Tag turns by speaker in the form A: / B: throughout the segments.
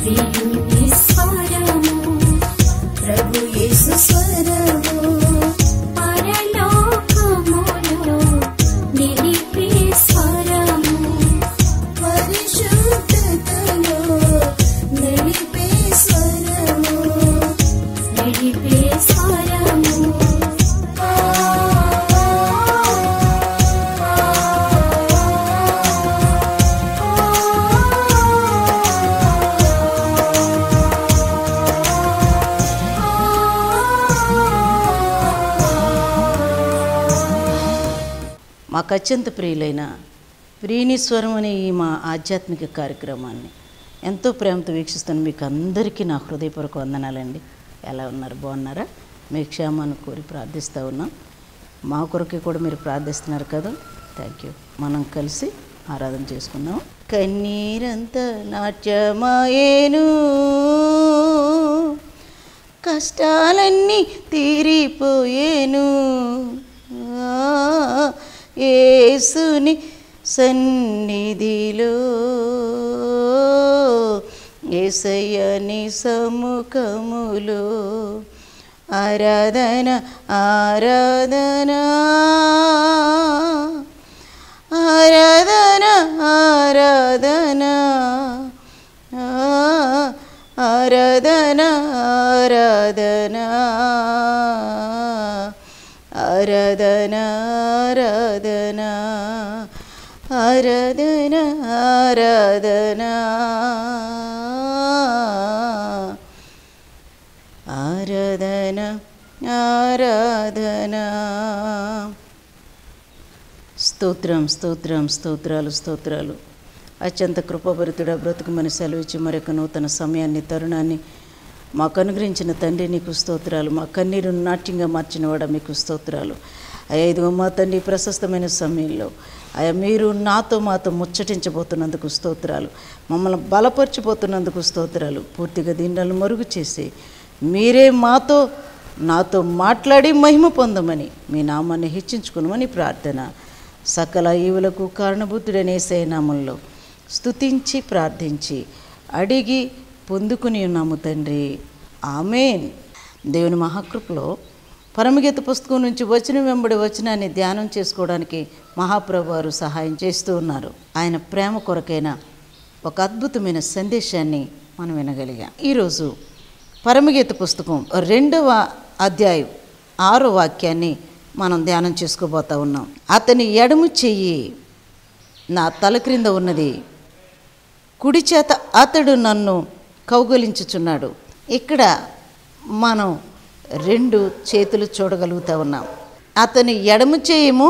A: ప్రియుని స్వరము ప్రభు యేసు స్వరము పరలోకములో నిలిపే స్వరము పరిశుద్ధతలో నిలిపే స్వరము నిలిపే స్వరము
B: మాకు అత్యంత ప్రియులైన ప్రియనీశ్వరం అనే ఈ మా ఆధ్యాత్మిక కార్యక్రమాన్ని ఎంతో ప్రేమతో వీక్షిస్తున్న మీకు అందరికీ నా హృదయపూర్వక వందనాలండి ఎలా ఉన్నారు బాగున్నారా మీ క్షేమాన్ని కోరి ప్రార్థిస్తూ ఉన్నాం మా కొరకే కూడా మీరు ప్రార్థిస్తున్నారు కదా థ్యాంక్ యూ మనం కలిసి ఆరాధన చేసుకుందాం కన్నీరంతా నాట్యమాయేను కష్టాలన్నీ తీరిపోయేను ఆ, యేసుని సన్నిధిలో ఏసయ్యని సముఖములో ఆరాధన ఆరాధన ఆరాధన ఆరాధన ఆ, ఆరాధన ఆరాధన ఆరాధన ఆరాధన ఆరాధన ఆరాధన ఆరాధన ఆరాధన స్తోత్రం స్తోత్రం స్తోత్రాలు స్తోత్రాలు అత్యంత కృపభరితుడ బ్రతుకుమని సెలవిచ్చి మరొక నూతన సమయాన్ని తరుణాన్ని మాకు అనుగ్రహించిన తండ్రి నీకు స్తోత్రాలు మా కన్నీరు నాట్యంగా మార్చినవాడ మీకు స్తోత్రాలు అయ్యా ఇదిగో మా తండ్రి ఈ ప్రశస్తమైన సమయంలో అయ్యా మీరు నాతో మాతో ముచ్చటించబోతున్నందుకు స్తోత్రాలు మమ్మల్ని బలపరిచిపోతున్నందుకు స్తోత్రాలు పూర్తిగా దీనిని మరుగు చేసి మీరే మాతో నాతో మాట్లాడి మహిమ పొందమని మీ నామాన్ని హెచ్చించుకునమని ప్రార్థన సకల ఈవులకు కారణభూతుడనే నామంలో స్తుతించి ప్రార్థించి అడిగి పొందుకుని ఉన్నాము తండ్రి ఆమెన్ దేవుని మహాకృపలో పరమగీత పుస్తకం నుంచి వచ్చిన వెంబడి వచనాన్ని ధ్యానం చేసుకోవడానికి మహాప్రభు వారు సహాయం చేస్తూ ఉన్నారు ఆయన ప్రేమ కొరకైన ఒక అద్భుతమైన సందేశాన్ని మనం వినగలిగాం ఈరోజు పరమగీత పుస్తకం రెండవ అధ్యాయం ఆరో వాక్యాన్ని మనం ధ్యానం చేసుకోబోతా ఉన్నాం అతని ఎడము చెయ్యి నా తల క్రింద ఉన్నది కుడి చేత అతడు నన్ను కౌగలించుచున్నాడు ఇక్కడ మనం రెండు చేతులు చూడగలుగుతా ఉన్నాం అతని ఎడమ చేయము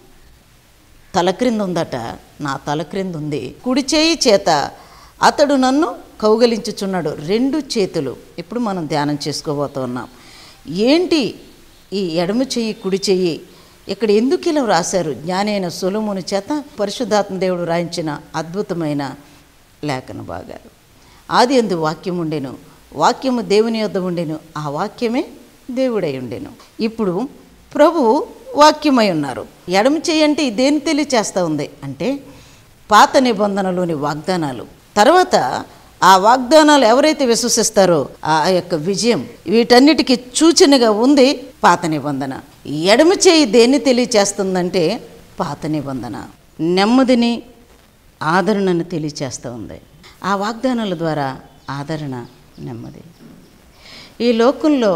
B: తల క్రింద ఉందట నా తల క్రింద ఉంది కుడి చేయి చేత అతడు నన్ను కౌగలించుచున్నాడు రెండు చేతులు ఇప్పుడు మనం ధ్యానం చేసుకోబోతూ ఉన్నాం ఏంటి ఈ ఎడమ చెయ్యి కుడి చెయ్యి ఇక్కడ ఎందుకు ఇలా రాశారు జ్ఞాని అయిన సొలముని చేత పరిశుద్ధాత్మ దేవుడు రాయించిన అద్భుతమైన లేఖన భాగాలు ఆది ఎందు వాక్యం ఉండెను వాక్యము దేవుని యొద్ద ఉండెను ఆ వాక్యమే దేవుడై ఉండెను ఇప్పుడు ప్రభు వాక్యమై ఉన్నారు ఎడమ చేయంటే దేని తెలియచేస్తూ ఉంది అంటే పాత నిబంధనలోని వాగ్దానాలు తర్వాత ఆ వాగ్దానాలు ఎవరైతే విశ్వసిస్తారో ఆ యొక్క విజయం వీటన్నిటికీ సూచనగా ఉంది పాత నిబంధన ఎడమ చేయి దేన్ని తెలియచేస్తుందంటే పాత నిబంధన నెమ్మదిని ఆదరణను తెలియచేస్తూ ఉంది ఆ వాగ్దానాల ద్వారా ఆదరణ నెమ్మది ఈ లోకంలో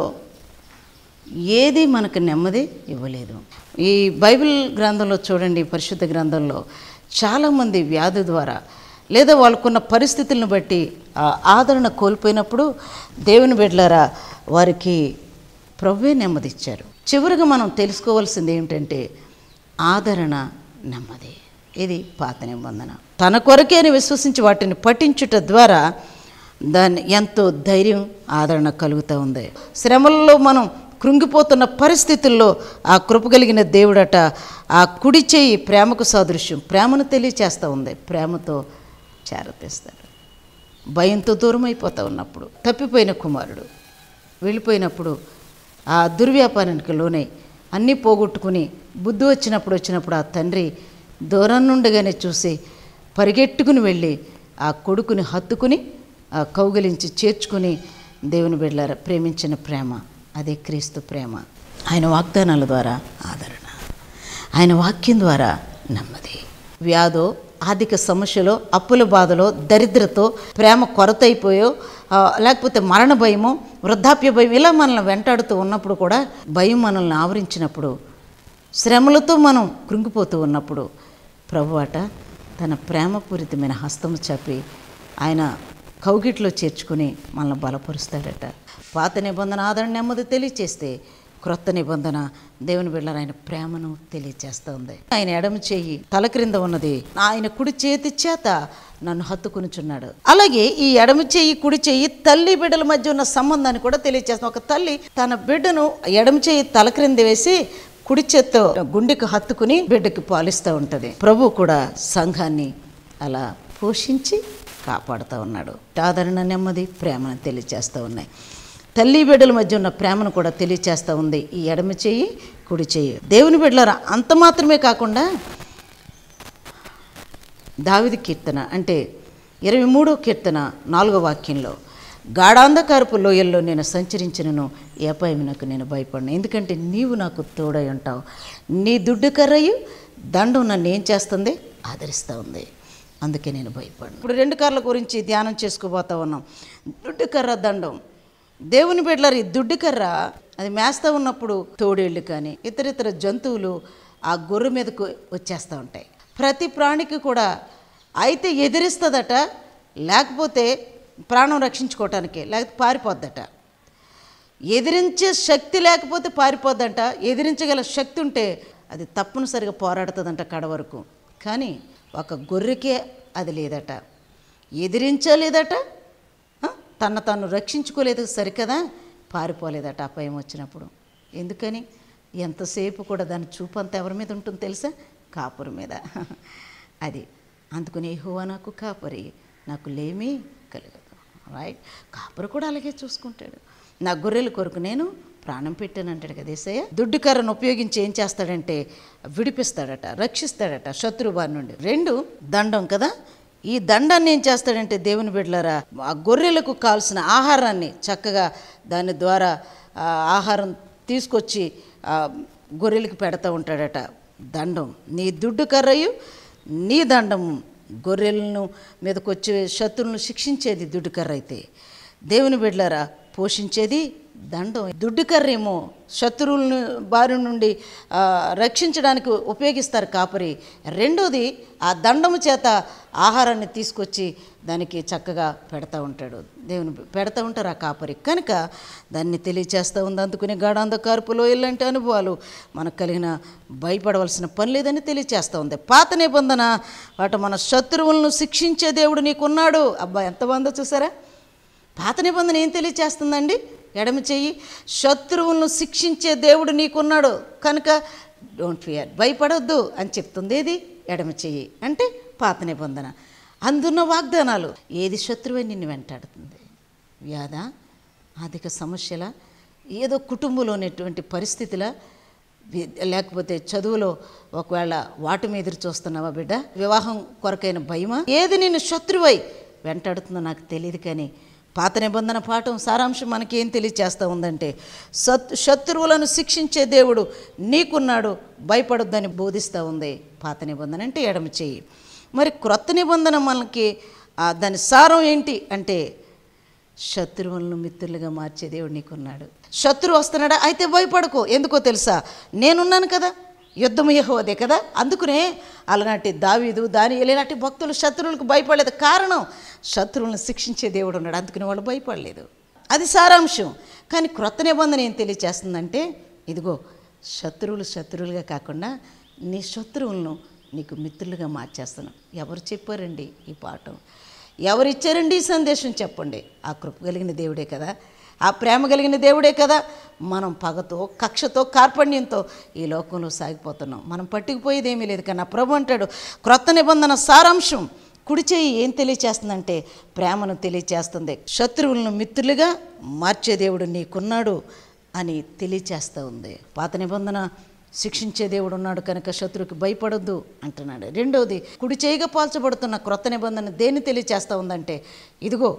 B: ఏది మనకు నెమ్మది ఇవ్వలేదు ఈ బైబిల్ గ్రంథంలో చూడండి పరిశుద్ధ గ్రంథంలో చాలామంది వ్యాధి ద్వారా లేదా వాళ్ళకున్న పరిస్థితులను బట్టి ఆ ఆదరణ కోల్పోయినప్పుడు దేవుని బిడ్డలారా వారికి ప్రభువే నెమ్మదిచ్చారు చివరిగా మనం తెలుసుకోవాల్సింది ఏమిటంటే ఆదరణ నెమ్మది ఇది పాత నిబంధన తన కొరకే అని విశ్వసించి వాటిని పఠించుట ద్వారా దాన్ని ఎంతో ధైర్యం ఆదరణ కలుగుతూ ఉంది శ్రమల్లో మనం కృంగిపోతున్న పరిస్థితుల్లో ఆ కృప కలిగిన దేవుడట ఆ కుడి చేయి ప్రేమకు సాదృశ్యం ప్రేమను తెలియచేస్తూ ఉంది ప్రేమతో చేరతీస్తాడు భయంతో దూరం అయిపోతూ ఉన్నప్పుడు తప్పిపోయిన కుమారుడు వెళ్ళిపోయినప్పుడు ఆ దుర్వ్యాపారానికి లోనై అన్నీ పోగొట్టుకుని బుద్ధి వచ్చినప్పుడు వచ్చినప్పుడు ఆ తండ్రి దూరం నుండిగానే చూసి పరిగెట్టుకుని వెళ్ళి ఆ కొడుకుని హత్తుకుని ఆ, కౌగిలించి చేర్చుకుని దేవుని బిడ్డలారా ప్రేమించిన ప్రేమ అదే క్రీస్తు ప్రేమ ఆయన వాగ్దానాల ద్వారా ఆదరణ ఆయన వాక్యం ద్వారా నెమ్మది వ్యాధో ఆర్థిక సమస్యలో అప్పుల బాధలో దరిద్రతో ప్రేమ కొరతైపోయో ఆ, లేకపోతే మరణ భయము వృద్ధాప్య భయం ఇలా మనల్ని వెంటాడుతూ ఉన్నప్పుడు కూడా భయం మనల్ని ఆవరించినప్పుడు శ్రమలతో మనం కృంగిపోతూ ఉన్నప్పుడు ప్రభువాట తన ప్రేమపూరితమైన హస్తము చాపి ఆయన కౌగిట్లో చేర్చుకుని మనల్ని బలపరుస్తాడట పాత నిబంధన ఆదరణ నెమ్మది తెలియచేస్తే క్రొత్త నిబంధన దేవుని బిళ్ళ ఆయన ప్రేమను తెలియచేస్తూ ఉంది ఆయన ఎడమ చేయి తల క్రింద ఉన్నది ఆయన కుడి చేతి చేత నన్ను హత్తుకునిచున్నాడు అలాగే ఈ ఎడమ చేయి కుడి చేయి తల్లి బిడ్డల మధ్య ఉన్న సంబంధాన్ని కూడా తెలియచేస్తుంది ఒక తల్లి తన బిడ్డను ఎడమ చేయి తల క్రింద వేసి కుడి చేత్తో గుండెకు హత్తుకుని బిడ్డకి పాలిస్తూ ఉంటుంది ప్రభు కూడా సంఘాన్ని అలా పోషించి కాపాడుతూ ఉన్నాడు ఆదరణ నెమ్మది ప్రేమను తెలియచేస్తూ ఉన్నాయి తల్లి బిడ్డల మధ్య ఉన్న ప్రేమను కూడా తెలియచేస్తూ ఉంది ఈ ఎడమ చెయ్యి కుడి చెయ్యి దేవుని బిడ్డలారా అంత మాత్రమే కాకుండా దావిది కీర్తన అంటే ఇరవై మూడో కీర్తన నాలుగో వాక్యంలో గాఢాంధకారపు లోయల్లో నేను సంచరించినను ఏ అపాయమునకు నేను భయపడను ఎందుకంటే నీవు నాకు తోడై ఉంటావు నీ దుడ్డు కర్రయు దండం నన్ను ఏం చేస్తుంది ఆదరిస్తూ ఉంది అందుకే నేను భయపడను ఇప్పుడు రెండు కర్రల గురించి ధ్యానం చేసుకోబోతా ఉన్నాం దుడ్డు కర్ర దండం దేవుని బిడ్డలారు ఈ దుడ్డు కర్ర అది మేస్తా ఉన్నప్పుడు తోడేళ్ళు కానీ ఇతర ఇతర జంతువులు ఆ గొర్రె మీదకు వచ్చేస్తూ ఉంటాయి ప్రతి ప్రాణికి కూడా అయితే ఎదిరిస్తుందట లేకపోతే ప్రాణం రక్షించుకోవటానికి లేకపోతే పారిపోద్దట ఎదిరించే శక్తి లేకపోతే పారిపోద్దంట ఎదిరించగల శక్తి ఉంటే అది తప్పనిసరిగా పోరాడుతుందంట కడ వరకు కానీ ఒక గొర్రెకే అది లేదట ఎదిరించలేదట ఆ? తన తాను రక్షించుకోలేదు సరికదా పారిపోలేదట అపాయం వచ్చినప్పుడు ఎందుకని ఎంతసేపు కూడా దాని చూపు అంతా ఎవరి మీద ఉంటుంది తెలుసా కాపురి మీద అది అందుకని యెహోవా నాకు కాపరి నాకు లేమి కలగదు రైట్ కాపురు కూడా అలాగే చూసుకుంటాడు నా గొర్రెల కొరకు నేను ప్రాణం పెట్టాను అంటాడు కదా ఏసయ్య దుడ్డు కర్రను ఉపయోగించి ఏం చేస్తాడంటే విడిపిస్తాడట రక్షిస్తాడట శత్రువు బారి నుండి రెండు దండం కదా ఈ దండాన్ని ఏం చేస్తాడంటే దేవుని బిడ్డలారా ఆ గొర్రెలకు కావాల్సిన ఆహారాన్ని చక్కగా దాని ద్వారా ఆ ఆహారం తీసుకొచ్చి ఆ గొర్రెలకు పెడతా ఉంటాడట దండం నీ దుడ్డు కర్రయు నీ దండము గొర్రెలను మీదకి వచ్చే శత్రువులను శిక్షించేది దుడ్డు కర్ర అయితే దేవుని బిడ్డలారా పోషించేది దండం దుడ్డు కర్రేమో శత్రువులను బారి నుండి ఆ, రక్షించడానికి ఉపయోగిస్తారు కాపరి రెండోది ఆ దండము చేత ఆహారాన్ని తీసుకొచ్చి దానికి చక్కగా పెడతా ఉంటాడు దేవుని పెడతా ఉంటారు ఆ కాపరి కనుక దాన్ని తెలియచేస్తూ ఉంది అందుకుని గాఢాంధకార్పులో ఇలాంటి అనుభవాలు మనకు కలిగిన భయపడవలసిన పని లేదని తెలియచేస్తూ ఉంది పాత నిబంధన వాటి మన శత్రువులను శిక్షించే దేవుడు నీకున్నాడు అబ్బా ఎంత బాగుందో చూసారా పాత నిబంధన ఏం తెలియచేస్తుందండి ఎడమ చెయ్యి శత్రువులను శిక్షించే దేవుడు నీకున్నాడు కనుక డోంట్ ఫియర్ భయపడొద్దు అని చెప్తుంది ఏది ఎడమ చెయ్యి అంటే పాత నిబంధన అందున్న వాగ్దానాలు ఏది శత్రువే నిన్ను వెంటాడుతుంది వ్యాధ ఆర్థిక సమస్యల ఏదో కుటుంబంలోనేటువంటి పరిస్థితుల వి- లేకపోతే చదువులో ఒకవేళ వాటి మీద ఎదురు చూస్తున్నావా బిడ్డ వివాహం కొరకైన భయమా ఏది నిన్ను శత్రువై వెంటాడుతుందో నాకు తెలియదు కానీ పాత నిబంధన పాఠం సారాంశం మనకి ఏం తెలియచేస్తూ ఉందంటే సత్ శత్రువులను శిక్షించే దేవుడు నీకున్నాడు భయపడొద్దని బోధిస్తూ ఉంది పాత నిబంధన అంటే ఎడమ చెయ్యి మరి క్రొత్త నిబంధన మనకి ఆ, దాని సారం ఏంటి అంటే శత్రువులను మిత్రులుగా మార్చే దేవుడు నీకున్నాడు శత్రువు వస్తున్నాడా అయితే భయపడకు ఎందుకో తెలుసా నేనున్నాను కదా యుద్ధం యెహోవాదే కదా అందుకునే అలనాటి దావీదు దాని ఇలాంటి భక్తులు శత్రువులకు భయపడలేదు కారణం శత్రువులను శిక్షించే దేవుడు ఉన్నాడు అందుకని వాళ్ళు భయపడలేదు అది సారాంశం కానీ క్రొత్త నిబంధన ఏం తెలియచేస్తుందంటే ఇదిగో శత్రువులు శత్రువులుగా కాకుండా నీ శత్రువులను నీకు మిత్రులుగా మార్చేస్తున్నాం ఎవరు చెప్పారండి ఈ పాఠం ఎవరు ఇచ్చారండి ఈ సందేశం చెప్పండి ఆ కృప కలిగిన దేవుడే కదా ఆ ప్రేమ కలిగిన దేవుడే కదా మనం పగతో కక్షతో కార్పణ్యంతో ఈ లోకంలో సాగిపోతున్నాం మనం పట్టుకుపోయేది ఏమీ లేదు కానీ ఆ ప్రభు అంటాడు క్రొత్త నిబంధన సారాంశం కుడి చేయి ఏం తెలియచేస్తుందంటే ప్రేమను తెలియచేస్తుంది శత్రువులను మిత్రులుగా మార్చే దేవుడు నీకున్నాడు అని తెలియచేస్తూ ఉంది పాత నిబంధన శిక్షించే దేవుడు ఉన్నాడు కనుక శత్రువుకి భయపడొద్దు అంటున్నాడు రెండవది కుడి చేయిగా పాల్చబడుతున్న క్రొత్త నిబంధన దేన్ని తెలియచేస్తూ ఉందంటే ఇదిగో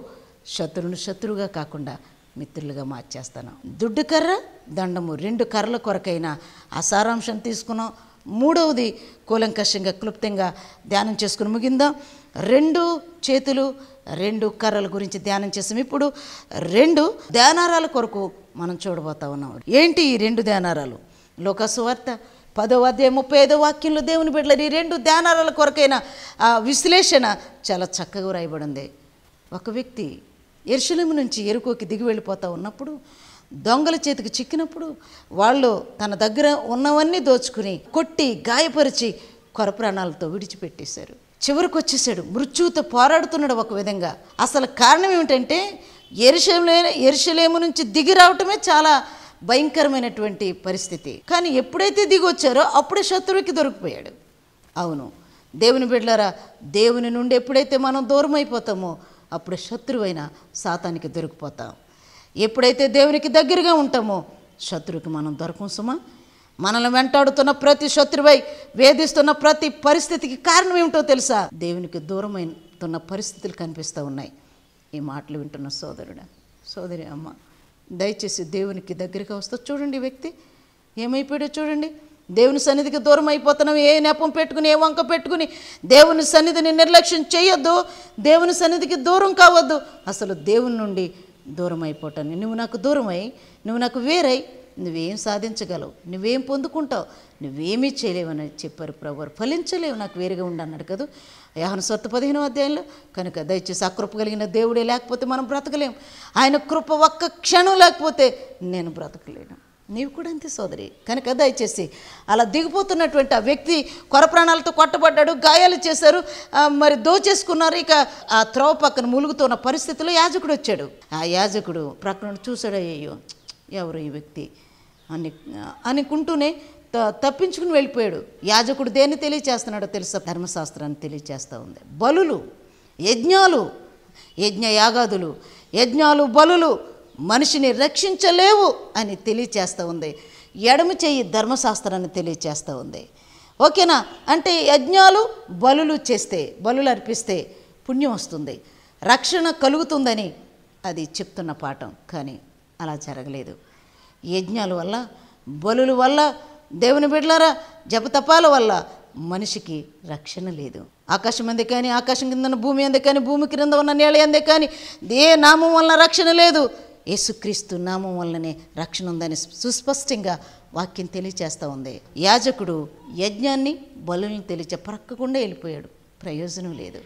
B: శత్రువును శత్రువుగా కాకుండా మిత్రులుగా మార్చేస్తాను దుడ్డు కర్ర దండము రెండు కర్రల కొరకైన ఆ సారాంశం తీసుకున్నాం మూడవది కూలంకషంగా క్లుప్తంగా ధ్యానం చేసుకుని ముగిందాం రెండు చేతులు రెండు కర్రల గురించి ధ్యానం చేసాం ఇప్పుడు రెండు ధ్యానారాల కొరకు మనం చూడబోతా ఉన్నాం ఏంటి ఈ రెండు ధ్యానారాలు లోకసువార్త పదో అధ్యాయం ముప్పై ఐదో వాక్యంలో దేవుని బిడ్డలు ఈ రెండు ధ్యానారాల కొరకైన ఆ విశ్లేషణ చాలా చక్కగా రాయబడింది ఒక వ్యక్తి ఎరుషలేము నుంచి ఎరుకోకి దిగి వెళ్ళిపోతూ ఉన్నప్పుడు దొంగల చేతికి చిక్కినప్పుడు వాళ్ళు తన దగ్గర ఉన్నవన్నీ దోచుకుని కొట్టి గాయపరిచి కొరప్రాణాలతో విడిచిపెట్టేశారు చివరికి వచ్చేసాడు మృత్యువుతో పోరాడుతున్నాడు ఒక విధంగా అసలు కారణం ఏమిటంటే ఎరుషలే ఎరుషలేము నుంచి దిగి రావటమే చాలా భయంకరమైనటువంటి పరిస్థితి కానీ ఎప్పుడైతే దిగి వచ్చారో అప్పుడే శత్రువుకి దొరికిపోయాడు అవును దేవుని బిడ్డలారా దేవుని నుండి ఎప్పుడైతే మనం దూరం అయిపోతామో అప్పుడు శత్రువైన సాతానికి దొరికిపోతాం ఎప్పుడైతే దేవునికి దగ్గరగా ఉంటామో శత్రువుకి మనం దొరకం సుమా మనల్ని వెంటాడుతున్న ప్రతి శత్రువై వేధిస్తున్న ప్రతి పరిస్థితికి కారణం ఏమిటో తెలుసా దేవునికి దూరమైతున్న పరిస్థితులు కనిపిస్తూ ఉన్నాయి ఈ మాటలు వింటున్న సోదరుడా సోదరి అమ్మ దయచేసి దేవునికి దగ్గరికి వస్తే చూడండి ఈ వ్యక్తి ఏమైపోయాడో చూడండి దేవుని సన్నిధికి దూరం అయిపోతున్నావు ఏ నెపం పెట్టుకుని ఏ వంక పెట్టుకుని దేవుని సన్నిధిని నిర్లక్ష్యం చేయొద్దు దేవుని సన్నిధికి దూరం కావద్దు అసలు దేవుని నుండి దూరం అయిపోవటాన్ని నువ్వు నాకు దూరమై నువ్వు నాకు వేరై నువ్వేం సాధించగలవు నువ్వేం పొందుకుంటావు నువ్వేమీ చేయలేవని చెప్పారు ప్రభు ఫలించలేవు నాకు వేరుగా ఉండన్నాడు కదా యాహన సొత్తు పదిహేను అధ్యాయంలో కనుక దయచేసి ఆ కృప కలిగిన దేవుడే లేకపోతే మనం బ్రతకలేం ఆయన కృప ఒక్క క్షణం లేకపోతే నేను బ్రతకలేను నీవు కూడా అంతే సోదరి కనుక దయచేసి అలా దిగిపోతున్నటువంటి ఆ వ్యక్తి కొర ప్రాణాలతో కొట్టబడ్డాడు గాయాలు చేశారు ఆ, మరి దోచేసుకున్నారు ఇక ఆ త్రోవ పక్కన ములుగుతున్న పరిస్థితిలో యాజకుడు వచ్చాడు ఆ యాజకుడు ప్రక్కన చూశాడు అయ్యో ఎవరు ఈ వ్యక్తి అని అనుకుంటూనే త- తప్పించుకుని వెళ్ళిపోయాడు యాజకుడు దేన్ని తెలియచేస్తున్నాడో తెలుసా ధర్మశాస్త్రాన్ని తెలియచేస్తూ ఉంది బలులు యజ్ఞాలు యజ్ఞ యాగాదులు యజ్ఞాలు బలులు మనిషిని రక్షించలేవు అని తెలియచేస్తూ ఉంది ఎడమ చెయ్యి ధర్మశాస్త్రాన్ని తెలియచేస్తూ ఉంది ఓకేనా అంటే యజ్ఞాలు బలులు చేస్తే బలులు అర్పిస్తే పుణ్యం వస్తుంది రక్షణ కలుగుతుందని అది చెప్తున్న పాఠం కానీ అలా జరగలేదు యజ్ఞాల వల్ల బలుల వల్ల దేవుని బిడ్డలారా జపతపాల వల్ల మనిషికి రక్షణ లేదు ఆకాశం అందే కానీ ఆకాశం కింద ఉన్న భూమి అందే కానీ భూమి క్రింద ఉన్న నేల అందే కానీ ఏ నామం వలన రక్షణ లేదు యేసుక్రీస్తు నామం వల్లనే రక్షణ ఉందని సుస్పష్టంగా వాక్యం తెలియచేస్తూ ఉంది యాజకుడు యజ్ఞాన్ని బలుల్ని తెలియచే ప్రక్కకుండా వెళ్ళిపోయాడు ప్రయోజనం లేదు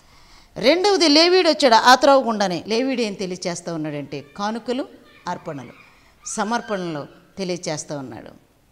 B: రెండవది లేవీడు వచ్చాడు ఆ త్రోవ గుండానే లేవీడు ఏం తెలియచేస్తూ ఉన్నాడంటే కానుకలు అర్పణలు సమర్పణలు తెలియచేస్తూ ఉన్నాడు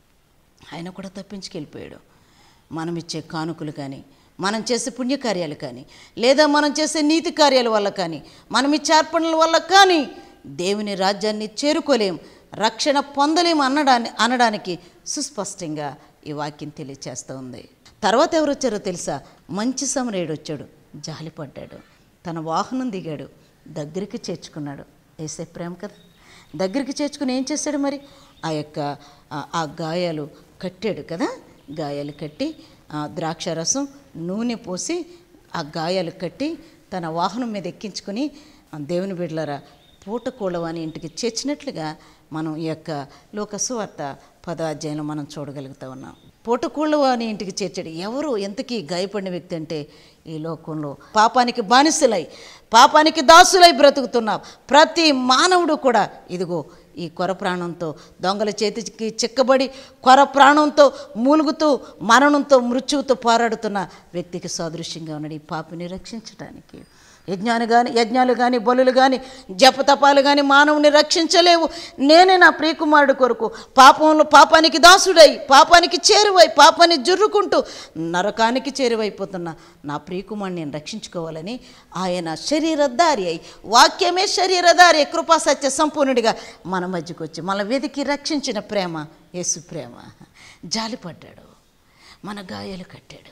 B: ఆయన కూడా తప్పించుకెళ్ళిపోయాడు మనం ఇచ్చే కానుకలు కానీ మనం చేసే పుణ్యకార్యాలు కానీ లేదా మనం చేసే నీతి కార్యాల వల్ల కానీ మనం ఇచ్చే అర్పణల వల్ల కానీ దేవుని రాజ్యాన్ని చేరుకోలేం రక్షణ పొందలేం అనడాన్ని అనడానికి సుస్పష్టంగా ఈ వాక్యం తెలియచేస్తూ ఉంది తర్వాత ఎవరు వచ్చారో తెలుసా మంచి సమరేయుడు వచ్చాడు జాలిపడ్డాడు తన వాహనం దిగాడు దగ్గరికి చేర్చుకున్నాడు వేసే ప్రేమ కదా దగ్గరికి చేర్చుకుని ఏం చేశాడు మరి ఆ యొక్క ఆ- ఆ గాయాలు కట్టాడు కదా గాయాలు కట్టి ఆ ద్రాక్ష రసం నూనె పోసి ఆ గాయాలు కట్టి తన వాహనం మీద ఎక్కించుకొని ఆ దేవుని బిడ్డలారా పూటకూడవని ఇంటికి చేర్చినట్లుగా మనం ఈ యొక్క లోకసువార్త పదో అధ్యాయంలో మనం చూడగలుగుతా ఉన్నాం పూటకూళ్ళవాని ఇంటికి చేర్చాడు ఎవరు ఎంతకీ గాయపడిన వ్యక్తి అంటే ఈ లోకంలో పాపానికి బానిసలై పాపానికి దాసులై బ్రతుకుతున్నాం ప్రతి మానవుడు కూడా ఇదిగో ఈ కొర ప్రాణంతో దొంగల చేతికి చిక్కబడి కొర ప్రాణంతో మూలుగుతూ మరణంతో మృత్యువుతో పోరాడుతున్న వ్యక్తికి సాదృశ్యంగా ఉన్నాడు ఈ పాపిని రక్షించడానికి యజ్ఞాలు కానీ యజ్ఞాలు కానీ బలులు కానీ జపతపాలు కానీ మానవుని రక్షించలేవు నేనే నా ప్రియకుమారుడు కొరకు పాపంలో పాపానికి దాసుడై పాపానికి చేరువై పాపాన్ని జుర్రుకుంటూ నరకానికి చేరువైపోతున్న నా ప్రియకుమారుని నేను రక్షించుకోవాలని ఆయన శరీరధారి అయి వాక్యమే శరీరధారి అయి కృపా సత్య సంపూర్ణుడిగా మన మధ్యకు వచ్చి మన వెతికి రక్షించిన ప్రేమ యేసు ప్రేమ జాలిపడ్డాడు మన గాయాలు కట్టాడు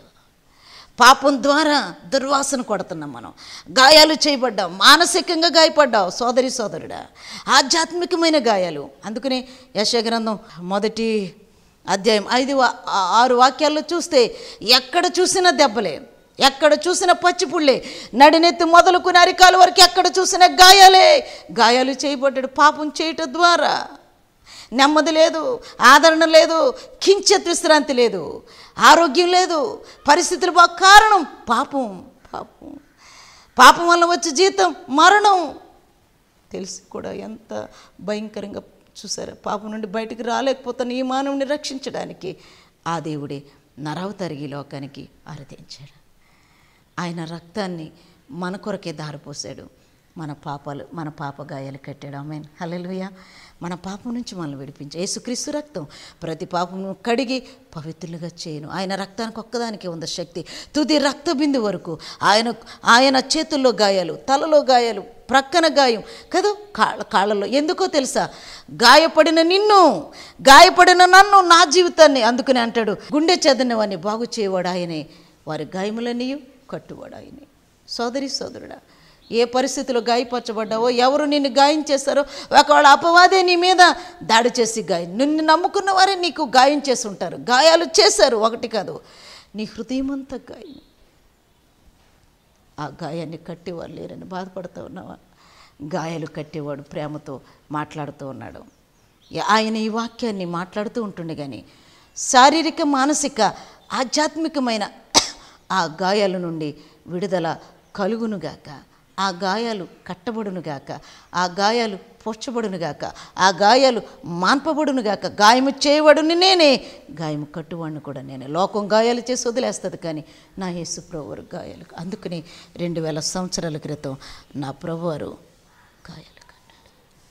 B: పాపం ద్వారా దుర్వాసన కొడుతున్నాం మనం గాయాలు చేయబడ్డాం మానసికంగా గాయపడ్డావు సోదరి సోదరుడా ఆధ్యాత్మికమైన గాయాలు అందుకనే యశగ్రంథం మొదటి అధ్యాయం ఐదు వా- ఆ- ఆరు వాక్యాల్లో చూస్తే ఎక్కడ చూసినా దెబ్బలే ఎక్కడ చూసిన పచ్చిపుళ్ళే నడినెత్తి మొదలుకుని అరికాలు వరకు ఎక్కడ చూసిన గాయాలే గాయాలు చేయబడ్డాడు పాపం చేయటం ద్వారా నెమ్మది లేదు ఆదరణ లేదు కించెత్ విశ్రాంతి లేదు ఆరోగ్యం లేదు పరిస్థితులు బాగా కారణం పాపం పాపం పాపం వల్ల వచ్చే జీతం మరణం తెలిసి కూడా ఎంత భయంకరంగా చూసారు పాపం నుండి బయటికి రాలేకపోతున్న ఈ మానవుని రక్షించడానికి ఆ దేవుడే నరావతారి ఈ లోకానికి అరదించాడు ఆయన రక్తాన్ని మన కొరకే దారిపోసాడు మన పాపాలు మన పాప గాయాలు కట్టాడు ఆమె హల్లెలూయా మన పాపం నుంచి మనల్ని విడిపించి యేసుక్రీస్తు రక్తం ప్రతి పాపమును కడిగి పవిత్రులుగా చేయను ఆయన రక్తానికి ఒక్కదానికే ఉంది శక్తి తుది రక్త బిందు వరకు ఆయన ఆయన చేతుల్లో గాయాలు తలలో గాయాలు ప్రక్కన గాయం కదా కాళ్ళ కాళ్ళలో ఎందుకో తెలుసా గాయపడిన నిన్ను గాయపడిన నన్ను నా జీవితాన్ని అందుకని అంటాడు గుండె చెదన వాడిని బాగు చేయవాడు ఆయనే వారి గాయములన్నీ కట్టువాడు ఆయనే సోదరి సోదరుడా ఏ పరిస్థితిలో గాయపరచబడ్డావో ఎవరు నిన్ను గాయం చేస్తారో ఒకవేళ అపవాదే నీ మీద దాడి చేసి గాయం నిన్ను నమ్ముకున్న వారే నీకు గాయం చేసి ఉంటారు గాయాలు చేశారు ఒకటి కాదు నీ హృదయం అంతా గాయం ఆ గాయాన్ని కట్టేవారు లేరని బాధపడుతూ ఉన్నావా గాయాలు కట్టేవాడు ప్రేమతో మాట్లాడుతూ ఉన్నాడు యా- ఆయన ఈ వాక్యాన్ని మాట్లాడుతూ ఉంటుండే కానీ శారీరక మానసిక ఆధ్యాత్మికమైన ఆ గాయాల నుండి విడుదల కలుగునుగాక ఆ గాయాలు కట్టబడునుగాక ఆ గాయాలు పొచ్చబడునుగాక ఆ గాయాలు మాన్పబడునుగాక గాయము చేయబడుని నేనే గాయము కట్టువాడిని కూడా నేనే లోకం గాయాలు చేసి వదిలేస్తుంది కానీ నా యేసు ప్రభువారు గాయాలు అందుకని రెండు వేల సంవత్సరాల క్రితం నా ప్రభువారు గాయాలు కట్టాడు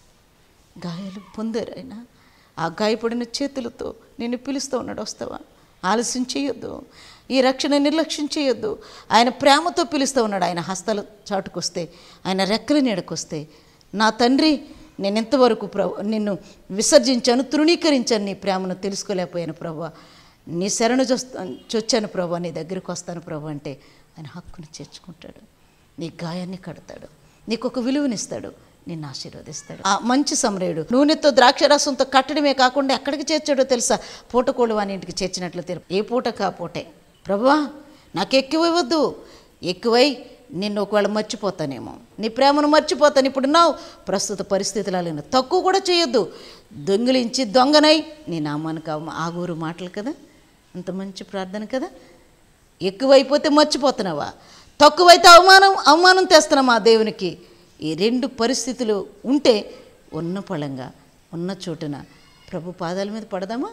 B: గాయాలు పొందారు ఆయన ఆ గాయపడిన చేతులతో నేను పిలుస్తూ ఉన్నాడు వస్తావా ఆలస్యం చేయొద్దు ఈ రక్షణ నిర్లక్ష్యం చేయొద్దు ఆయన ప్రేమతో పిలుస్తూ ఉన్నాడు ఆయన హస్తాల చాటుకొస్తే ఆయన రెక్కల నీడకొస్తే నా తండ్రి నేను ఎంతవరకు ప్రభు నిన్ను విసర్జించాను తృణీకరించాను నీ ప్రేమను తెలుసుకోలేకపోయాను ప్రభు నీ శరణు చొస్తా చొచ్చాను ప్రభు నీ దగ్గరికి వస్తాను ప్రభు అంటే ఆయన హక్కును చేర్చుకుంటాడు నీ గాయాన్ని కడతాడు నీకు ఒక విలువనిస్తాడు నిన్ను ఆశీర్వదిస్తాడు ఆ మంచి సమరేయుడు నూనెతో ద్రాక్షరసంతో కట్టడమే కాకుండా ఎక్కడికి చేర్చాడో తెలుసా పూటకోళ్ళు వాని ఇంటికి చేర్చినట్లు తెలుపు ఏ పూటకు ఆ పూటే ప్రభువా నాకు ఎక్కువ ఇవ్వద్దు ఎక్కువై నిన్ను ఒకవేళ మర్చిపోతానేమో నీ ప్రేమను మర్చిపోతాను ఇప్పుడు నావు ప్రస్తుత పరిస్థితులు అలాగే తక్కువ కూడా చేయొద్దు దొంగిలించి దొంగనై నీ నామానికి అవమ- ఆగూరు మాటలు కదా అంత మంచి ప్రార్థన కదా ఎక్కువైపోతే మర్చిపోతున్నావా తక్కువైతే అవమానం అవమానం తెస్తున్నాం ఆ దేవునికి ఈ రెండు పరిస్థితులు ఉంటే ఉన్న పళంగా ఉన్న చోటున ప్రభు పాదాల మీద పడదామా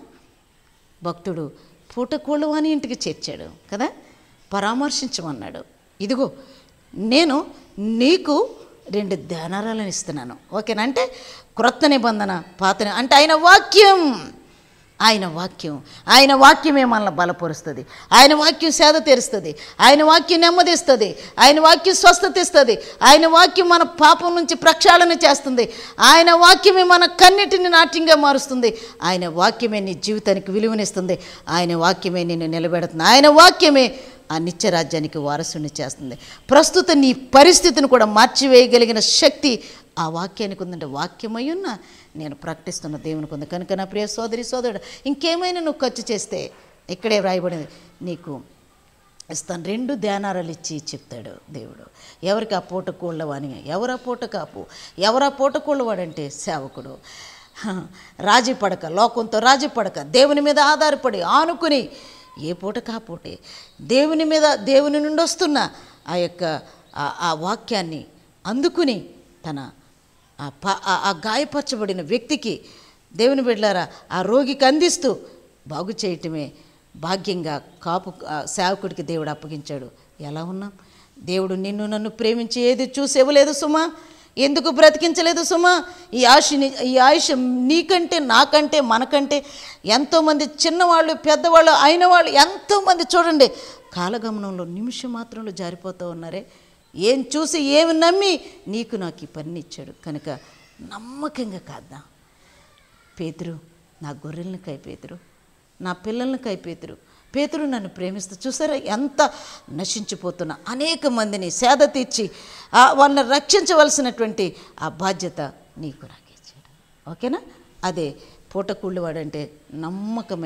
B: భక్తుడు పూటకోళ్ళు అని ఇంటికి చేర్చాడు కదా పరామర్శించమన్నాడు ఇదిగో నేను నీకు రెండు ధ్యానారాలను ఇస్తున్నాను ఓకేనా అంటే క్రొత్త నిబంధన పాత ని- అంటే ఆయన వాక్యం ఆయన వాక్యం ఆయన వాక్యమే మనల్ని బలపరుస్తుంది ఆయన వాక్యం సేద తీరుస్తుంది ఆయన వాక్యం నెమ్మదిస్తుంది ఆయన వాక్యం స్వస్థత ఇస్తుంది ఆయన వాక్యం మన పాపం నుంచి ప్రక్షాళన చేస్తుంది ఆయన వాక్యమే మన కన్నిటిని నాట్యంగా మారుస్తుంది ఆయన వాక్యమే నీ జీవితానికి విలువనిస్తుంది ఆయన వాక్యమే నిన్ను నిలబెడుతుంది ఆయన వాక్యమే ఆ నిత్యరాజ్యానికి వారసుని చేస్తుంది ప్రస్తుత నీ పరిస్థితిని కూడా మార్చివేయగలిగిన శక్తి ఆ వాక్యానికి ఉందంటే వాక్యమై ఉన్న నేను ప్రకటిస్తున్న దేవునికి ఉంది కనుక నా ప్రియ సోదరి సోదరుడు ఇంకేమైనా నువ్వు ఖర్చు చేస్తే ఇక్కడే వ్రాయబడింది నీకు ఇస్తాను రెండు ధ్యానారాలు ఇచ్చి చెప్తాడు దేవుడు ఎవరికి ఆ పూట కూళ్ళవాని ఎవరు ఆ పూట కాపు ఎవరు ఆ పూట కూళ్ళవాడంటే సేవకుడు హ, రాజీ పడక లోకంతో రాజీ పడక దేవుని మీద ఆధారపడి ఆనుకుని ఏ పూట కాపూటే దేవుని మీద దేవుని నుండి వస్తున్న ఆ యొక్క ఆ- ఆ వాక్యాన్ని అందుకుని తన ఆ ప- ఆ- ఆ గాయపరచబడిన వ్యక్తికి దేవుని బిడ్డలారా ఆ రోగికి అందిస్తూ బాగు చేయటమే భాగ్యంగా కాపు ఆ సేవకుడికి దేవుడు అప్పగించాడు ఎలా ఉన్నాం దేవుడు నిన్ను నన్ను ప్రేమించి ఏది చూసి ఇవ్వలేదు సుమా ఎందుకు బ్రతికించలేదు సుమా ఈ ఆశని ఈ ఆయుష్ నీకంటే నాకంటే మనకంటే ఎంతోమంది చిన్నవాళ్ళు పెద్దవాళ్ళు అయిన వాళ్ళు ఎంతోమంది చూడండి కాలగమనంలో నిమిషం మాత్రంలో జారిపోతూ ఉన్నారే ఏం చూసి ఏమి నమ్మి నీకు నాకు ఈ పని ఇచ్చాడు కనుక నమ్మకంగా కాద్దాం పేతురు నా గొర్రెలను కై పేతురు నా పిల్లల్ని కై పేతురు పేతురు నన్ను ప్రేమిస్తూ చూసారా ఎంత నశించిపోతున్న అనేక మందిని సేద తీర్చి ఆ వాళ్ళని రక్షించవలసినటువంటి ఆ బాధ్యత నీకు నాకు ఇచ్చాడు ఓకేనా అదే పూటకూళ్ళవాడంటే నమ్మకమైన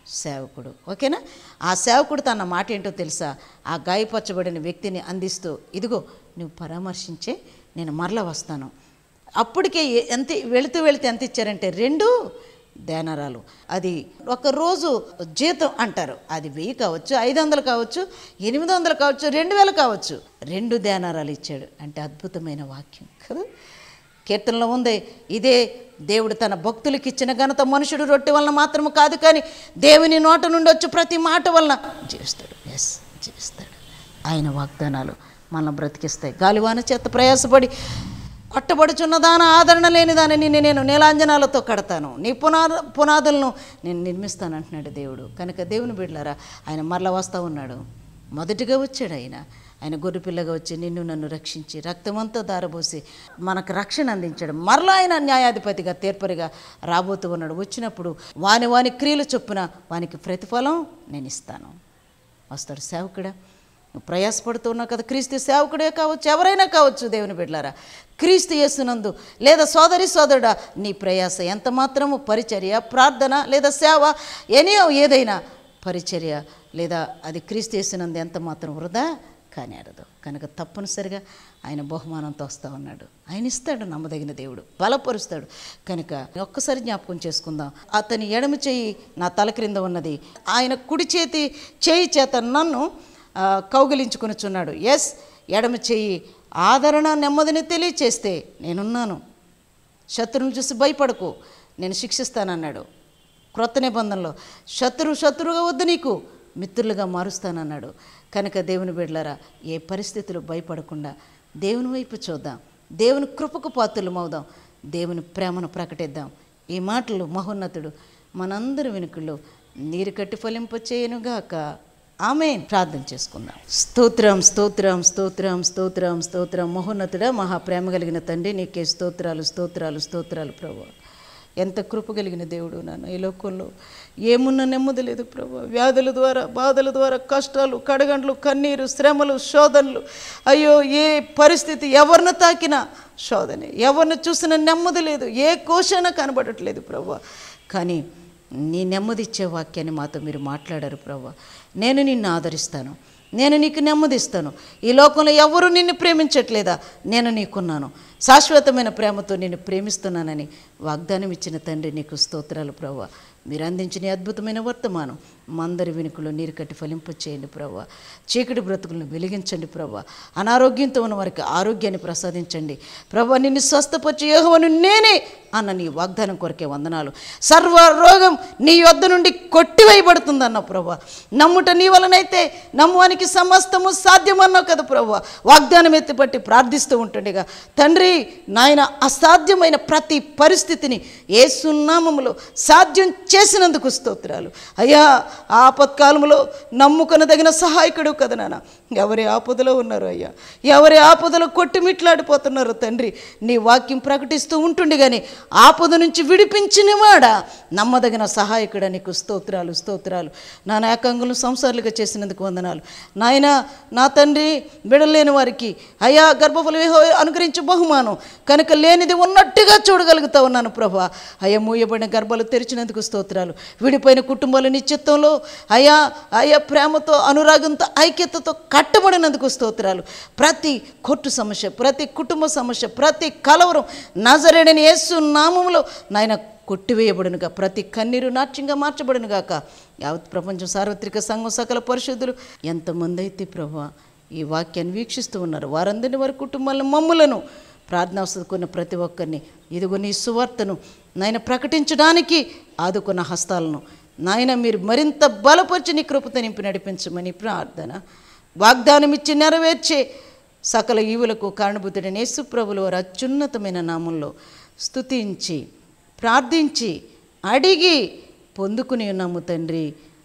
B: సేవకుడు ఓకేనా ఆ సేవకుడు తన మాట ఏంటో తెలుసా ఆ గాయపరచబడిన వ్యక్తిని అందిస్తూ ఇదిగో నువ్వు పరామర్శించే నేను మరలా వస్తాను అప్పటికే ఎ- ఎంత వెళుతూ వెళితే ఎంత ఇచ్చారంటే రెండు దేనారాలు అది ఒక రోజు జీతం అంటారు అది వెయ్యి కావచ్చు ఐదు వందలు కావచ్చు ఎనిమిది వందలు కావచ్చు రెండు వేలు కావచ్చు రెండు దేనారాలు ఇచ్చాడు అంటే అద్భుతమైన వాక్యం కదా కీర్తనలో ఉంది ఇదే దేవుడు తన భక్తులకు ఇచ్చిన ఘనత మనుషుడు రొట్టె వలన మాత్రము కాదు కానీ దేవుని నోట నుండి వచ్చి ప్రతి మాట వలన జీవిస్తాడు ఎస్ జీవిస్తాడు ఆయన వాగ్దానాలు మనల్ని బ్రతికిస్తాయి గాలివాన చేత ప్రయాసపడి కొట్టబడుచున్న దాన ఆదరణ లేని దాన్ని నిన్ను నేను నీలాంజనాలతో కడతాను నీ పునాద పునాదులను నేను నిర్మిస్తాను అంటున్నాడు దేవుడు కనుక దేవుని బిడ్డలారా ఆయన మరలా వస్తూ ఉన్నాడు మొదటిగా వచ్చాడు ఆయన ఆయన గొర్రెపిల్లగా వచ్చి నిన్ను నన్ను రక్షించి రక్తమంతా దారబోసి మనకు రక్షణ అందించాడు మరలా ఆయన న్యాయాధిపతిగా తీర్పరిగా రాబోతూ ఉన్నాడు వచ్చినప్పుడు వాని వాని క్రియలు చొప్పున వానికి ప్రతిఫలం నేను ఇస్తాను వస్తాడు సేవకుడా నువ్వు ప్రయాసపడుతూ ఉన్నావు కదా క్రీస్తు సేవకుడే కావచ్చు ఎవరైనా కావచ్చు దేవుని బిడ్డలారా క్రీస్తు యేసునందు లేదా సోదరి సోదరుడా నీ ప్రయాస ఎంత మాత్రము పరిచర్య ప్రార్థన లేదా సేవ ఎనీ ఏదైనా పరిచర్య లేదా అది క్రీస్తు యేసునందు ఎంత మాత్రం వృధా కానీ అరదు కనుక తప్పనిసరిగా ఆయన బహుమానంతో వస్తూ ఉన్నాడు ఆయన ఇస్తాడు నమ్మదగిన దేవుడు బలపరుస్తాడు కనుక ఒక్కసారి జ్ఞాపకం చేసుకుందాం అతని ఎడమ చేయి నా తల క్రింద ఉన్నది ఆయన కుడి చేతి చేయి చేత నన్ను ఆ, కౌగిలించుకొనుచున్నాడు ఎస్ ఎడమ చెయ్యి ఆదరణ నెమ్మదిని తెలియచేస్తే నేనున్నాను శత్రువుని చూసి భయపడకు నేను శిక్షిస్తానన్నాడు క్రొత్త నిబంధనలో శత్రువు శత్రువుగా వద్దు నీకు మిత్రులుగా మారుస్తానన్నాడు కనుక దేవుని బిడ్డలారా ఏ పరిస్థితులు భయపడకుండా దేవుని వైపు చూద్దాం దేవుని కృపకు పాత్రలు అవుదాం దేవుని ప్రేమను ప్రకటిద్దాం ఈ మాటలు మహోన్నతుడు మనందరి వెనుకల్లో నీరు కట్టి ఫలింపచేయనుగాక ఆమె ప్రార్థన చేసుకుందాం స్తోత్రం స్తోత్రం స్తోత్రం స్తోత్రం స్తోత్రం మహోన్నతుడా మహా ప్రేమ కలిగిన తండ్రి నీకే స్తోత్రాలు స్తోత్రాలు స్తోత్రాలు ప్రభు ఎంత కృప కలిగిన దేవుడు నాన్న ఈ లోకంలో ఏమున్న నెమ్మది లేదు ప్రభు వ్యాధుల ద్వారా బాధల ద్వారా కష్టాలు కడగండ్లు కన్నీరు శ్రమలు శోధనలు అయ్యో ఏ పరిస్థితి ఎవరిని తాకినా శోధనే ఎవరిని చూసిన నెమ్మది లేదు ఏ కోశన కనబడట్లేదు ప్రభు కానీ నీ నెమ్మదిచ్చే వాక్యాన్ని మాతో మీరు మాట్లాడారు ప్రభు నేను నిన్ను ఆదరిస్తాను నేను నీకు నెమ్మదిస్తాను ఈ లోకంలో ఎవరు నిన్ను ప్రేమించట్లేదా నేను నీకున్నాను శాశ్వతమైన ప్రేమతో నిన్ను ప్రేమిస్తున్నానని వాగ్దానం ఇచ్చిన తండ్రి నీకు స్తోత్రాలు ప్రభు మీరు అందించిన ఈ అద్భుతమైన వర్తమానం మందరి వెనుకలో నీరు కట్టి ఫలింప చేయండి ప్రభు చీకటి బ్రతుకులను వెలిగించండి ప్రభు అనారోగ్యంతో ఉన్న వారికి ఆరోగ్యాన్ని ప్రసాదించండి ప్రభు నిన్ను స్వస్థపరిచి యోహవను నేనే అన్న నీ వాగ్దానం కొరకే వందనాలు సర్వ రోగం నీ యొద్ద నుండి కొట్టివేయబడుతుందన్న ప్రభు నమ్ముట నీ వలనైతే నమ్మువానికి సమస్తము సాధ్యమన్నావు కదా ప్రభు వాగ్దానం ఎత్తిపట్టి ప్రార్థిస్తూ ఉంటుండగా తండ్రి నాయన అసాధ్యమైన ప్రతి పరిస్థితిని ఏ సున్నామములో సాధ్యం చేసినందుకు స్తోత్రాలు అయ్యా ఆపత్కాలంలో నమ్ముకొనదగిన సహాయకుడు కదా నాన్న ఎవరి ఆపదలో ఉన్నారు అయ్యా ఎవరి ఆపదలో కొట్టుమిట్లాడిపోతున్నారు తండ్రి నీ వాక్యం ప్రకటిస్తూ ఉంటుండే కానీ ఆపద నుంచి విడిపించినవాడా నమ్మదగిన సహాయకుడా నీకు స్తోత్రాలు స్తోత్రాలు నా ఏకాంగులు సంసారులుగా చేసినందుకు వందనాలు నాయన నా తండ్రి బిడలేని వారికి అయ్యా గర్భఫలం ఏహో అనుగ్రహించే బహుమానం కనుక లేనిది ఉన్నట్టుగా చూడగలుగుతా ఉన్నాను ప్రభా అయ్యా మూయబడిన గర్భాలు తెరిచినందుకు స్తోత్రాలు విడిపోయిన కుటుంబాలు నీ చిత్తంలో అయ్యా అయ్యా ప్రేమతో అనురాగంతో ఐక్యతతో కట్టబడినందుకు స్తోత్రాలు ప్రతి కొట్టు సమస్య ప్రతి కుటుంబ సమస్య ప్రతి కలవరం నజరేడని యేసు నామములో నాయన కొట్టివేయబడునుగా ప్రతి కన్నీరు నాట్యంగా మార్చబడునుగాక యావత్ ప్రపంచం సార్వత్రిక సంఘం సకల పరిశుద్ధులు ఎంతమంది అయితే ప్రభా ఈ వాక్యాన్ని వీక్షిస్తూ ఉన్నారు వారందరినీ వారి కుటుంబాలను మమ్ములను ప్రార్థన అవసరకున్న ప్రతి ఒక్కరిని ఇదిగో నీ సువార్తను నాయన ప్రకటించడానికి ఆదుకున్న హస్తాలను నాయన మీరు మరింత బలపరిచి నీ కృపతో నింపి నడిపించమని ప్రార్థన వాగ్దానం ఇచ్చి నెరవేర్చే సకల ఈవులకు కారణభూతుడైన యేసు ప్రభుల వారి అత్యున్నతమైన నామంలో స్తుతించి ప్రార్థించి అడిగి పొందుకుని ఉన్నాము తండ్రి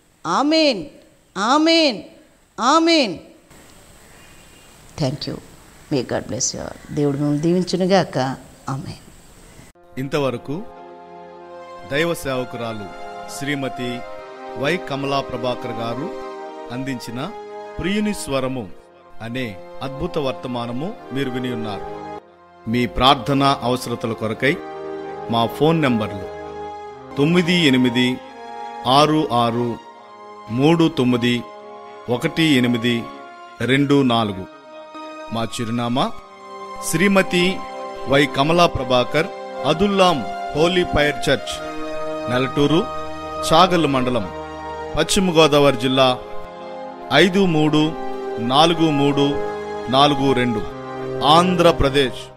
B: amen amen amen thank you may God bless you దేవుడు మిమ్మల్ని దీవించునుగాక ఆమెన్
C: ఇంతవరకు దైవ సేవకురాలు శ్రీమతి వై కమలా ప్రభాకర్ గారు అందించిన ప్రియుని స్వరము అనే అద్భుత వర్తమానము మీరు విని ఉన్నారు మీ ప్రార్థన అవసరతల కొరకై మా ఫోన్ నంబర్లు తొమ్మిది ఎనిమిది ఆరు ఆరు మూడు తొమ్మిది ఒకటి ఎనిమిది రెండు నాలుగు మా చిరునామా Srimathi Y Kamala Prabhakar Adullam holy fire church Nelaturu Chagal మండలం పశ్చిమ గోదావరి జిల్లా ఐదు మూడు నాలుగు మూడు నాలుగు రెండు ఆంధ్రప్రదేశ్